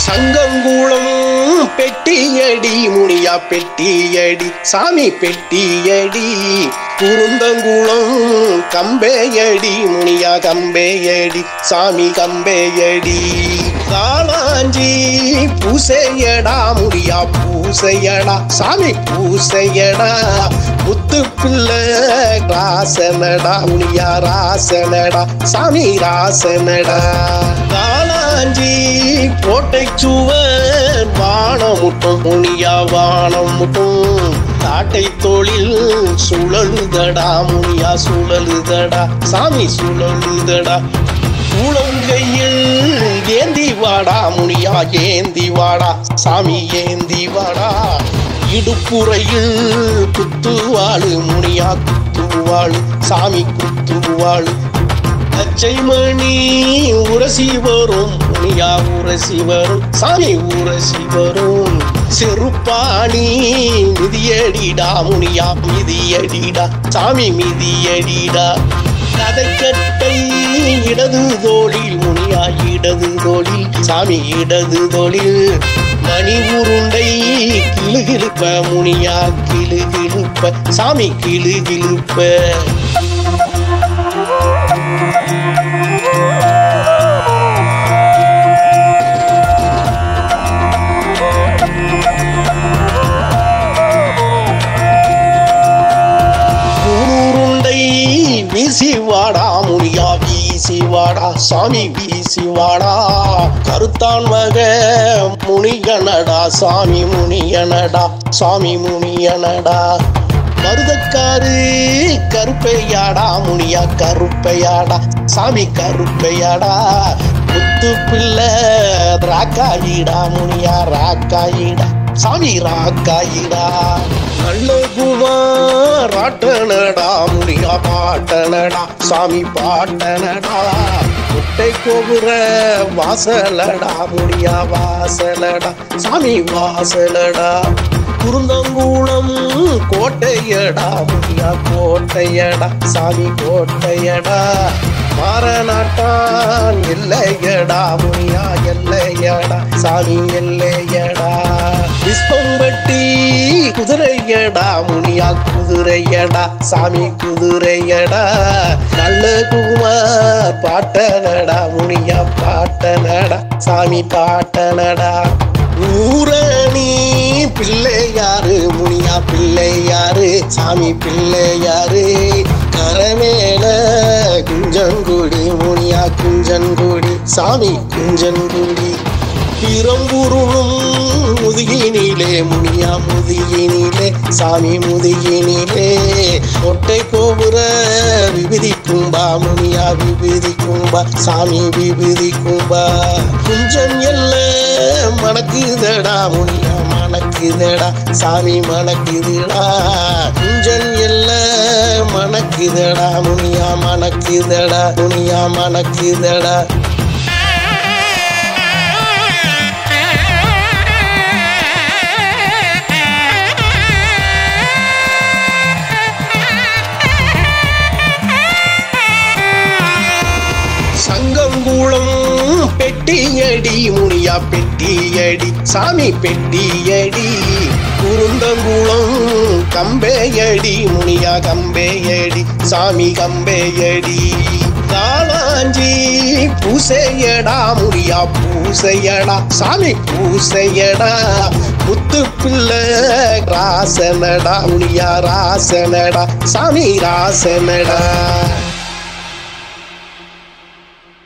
சங்கங்குளம் பெட்டியடி முனியா பெட்டியடி சாமி பெட்டியடி குருந்தங்குளம் கம்பேயடி முனியா கம்பேயடி சாமி கம்பேயடி காளாஞ்சி பூசையடா முடியா பூசையடா சாமி பூசையடா முத்து பிள்ளை ராசனடா முனியா ராசனடா சாமி ராசனடா காளாஞ்சி கோட்டை சுவர் வானமுட்டும் முனியா வானமுட்டும் காட்டை தொழில் சுழலுதடா முனியா சுழலுதடா சாமி சுழலுதடா சூளங்கையில் ஏந்தி வாடா முனியா ஏந்தி வாடா சாமி ஏந்தி வாடா இடுப்புறையில் குத்துவாளு முனியா குத்துவாளு சாமி குத்துவாளு பச்சைமணி உரசி வரும் முனியா உரசி வரும் சாமி உரசி வரும் செருப்பாணி மிதியடிடா முனியா மிதியடிடா சாமி மிதியடிடா கதைக்கட்டை இடது தோளில் முனியா இடது தோளில் சாமி இடது தோளில் மணி உருண்டை கிளுகிழுப்ப முனியா கிளுகிழுப்ப சாமி கிளுகிழுப்ப உருண்டை வீசி வாடா முனியா வீசி வாடா சாமி வீசி வாடா கருத்தான் மக முனியனடா சாமி முனியனடா சாமி முனியனடா மருதக்காரு கருப்பையாடா முனியா கருப்பையாடா சாமி கருப்பையாடா முத்து பிள்ளை ராக்காயிடா முனியா ராக்காயிடா சாமி ராக்காயிடா நல்ல குமாராட்டனடா முனியா பாட்டனடா சாமி பாட்டனடா முட்டை கோபுர வாசலடா முடியா வாசலடா சாமி வாசலடா குருந்தங்கூளம் கோட்டையடா முடியா கோட்டையடா சாமி கோட்டையடா மாறநாட்டான் எல்லையடா முனியா எல்லையடா சாமி எல்லையடா விஸ்வம்பட்டி குதிரையடா முனியா குதிரையடா சாமி குதிரையடா நல்ல குமார் பாட்டனடா முனியா பாட்டனடா சாமி பாட்டனடா ஊரணி பிள்ளையாரு முனியா பிள்ளையாரு சாமி பிள்ளையாரு கரமேல குஞ்சங்குடி முனியா குஞ்சன்குடி சாமி குஞ்சன்குடி பிரம்புருளும் முதுகினிலே முனியா முதுகினிலே சாமி முதுகினிலே ஒட்டை கோபுர விபதி கும்பா முனியா விபதி கும்பா சாமி விபதி கும்பா குஞ்சம் எல்ல மணக்குதடா முனியா மணக்குதடா சாமி மணக்குதுடா குஞ்சன் எல்ல மணக்குதடா முனியா மணக்குதடா முனியா மணக்குதடா சங்கங்குளம் பெட்டியடி முனியா பெட்டியடி சாமி பெட்டியடி குருந்தங்குளம் கம்பேயடி முனியா கம்பேயடி சாமி கம்பேயடி காளாஞ்சி பூசையடா முனியா பூசையடா சாமி பூசையடா முத்து பிள்ளை ராசனடா முனியா ராசனடா சாமி ராசனடா